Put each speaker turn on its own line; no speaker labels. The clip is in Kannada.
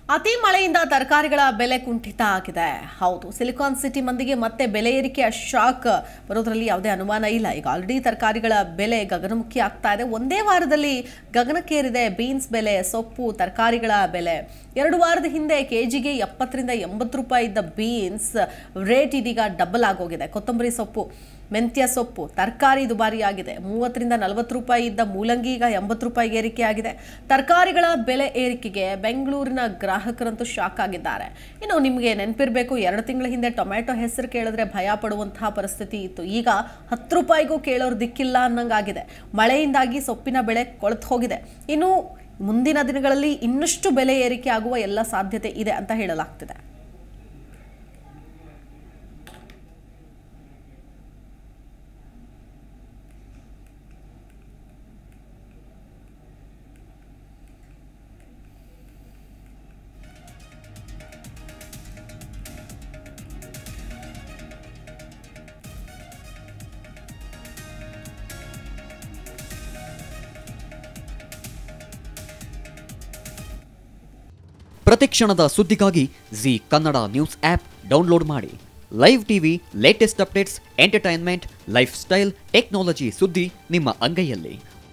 ಅತಿ ಮಳೆಯಿಂದ ತರಕಾರಿಗಳ ಬೆಲೆ ಕುಂಠಿತ ಆಗಿದೆ ಹೌದು ಸಿಲಿಕಾನ್ ಸಿಟಿ ಮಂದಿಗೆ ಮತ್ತೆ ಬೆಲೆ ಏರಿಕೆಯ ಶಾಕ್ ಬರೋದ್ರಲ್ಲಿ ಯಾವುದೇ ಅನುಮಾನ ಇಲ್ಲ ಈಗ ಆಲ್ರೆಡಿ ತರಕಾರಿಗಳ ಬೆಲೆ ಗಗನಮುಖಿ ಆಗ್ತಾ ಇದೆ ಒಂದೇ ವಾರದಲ್ಲಿ ಗಗನಕ್ಕೇರಿದೆ ಬೀನ್ಸ್ ಬೆಲೆ ಸೊಪ್ಪು ತರಕಾರಿಗಳ ಬೆಲೆ ಎರಡು ವಾರದ ಹಿಂದೆ ಕೆಜಿಗೆ ಎಪ್ಪತ್ತರಿಂದ ಎಂಬತ್ತು ರೂಪಾಯಿ ಇದ್ದ ಬೀನ್ಸ್ ರೇಟ್ ಇದೀಗ ಡಬಲ್ ಆಗೋಗಿದೆ ಕೊತ್ತಂಬರಿ ಸೊಪ್ಪು ಮೆಂತ್ಯ ಸೊಪ್ಪು ತರಕಾರಿ ದುಬಾರಿಯಾಗಿದೆ ಮೂವತ್ತರಿಂದ ನಲವತ್ತು ರೂಪಾಯಿ ಇದ್ದ ಮೂಲಂಗಿ ಈಗ ಎಂಬತ್ತು ರೂಪಾಯಿಗೆ ಏರಿಕೆ ಆಗಿದೆ ತರಕಾರಿಗಳ ಬೆಲೆ ಏರಿಕೆಗೆ ಬೆಂಗಳೂರಿನ ಗ್ರಾಹಕರಂತೂ ಶಾಕ್ ಆಗಿದ್ದಾರೆ ಇನ್ನು ನಿಮಗೆ ನೆನಪಿರಬೇಕು ಎರಡು ತಿಂಗಳ ಹಿಂದೆ ಟೊಮ್ಯಾಟೊ ಹೆಸರು ಕೇಳಿದ್ರೆ ಭಯ ಪಡುವಂತಹ ಪರಿಸ್ಥಿತಿ ಇತ್ತು ಈಗ ಹತ್ತು ರೂಪಾಯಿಗೂ ಕೇಳೋರು ದಿಕ್ಕಿಲ್ಲ ಅನ್ನಂಗಾಗಿದೆ ಮಳೆಯಿಂದಾಗಿ ಸೊಪ್ಪಿನ ಬೆಳೆ ಕೊಳೆತು ಹೋಗಿದೆ ಇನ್ನು ಮುಂದಿನ ದಿನಗಳಲ್ಲಿ ಇನ್ನಷ್ಟು ಬೆಲೆ ಏರಿಕೆ ಆಗುವ ಎಲ್ಲ ಸಾಧ್ಯತೆ ಇದೆ ಅಂತ ಹೇಳಲಾಗ್ತಿದೆ
ಪ್ರತಿಕ್ಷಣದ ಸುದ್ದಿಗಾಗಿ Zee Kannada news app download ಮಾಡಿ live TV latest updates entertainment lifestyle technology ಸುದ್ದಿ ನಿಮ್ಮ ಅಂಗೈಯಲ್ಲಿ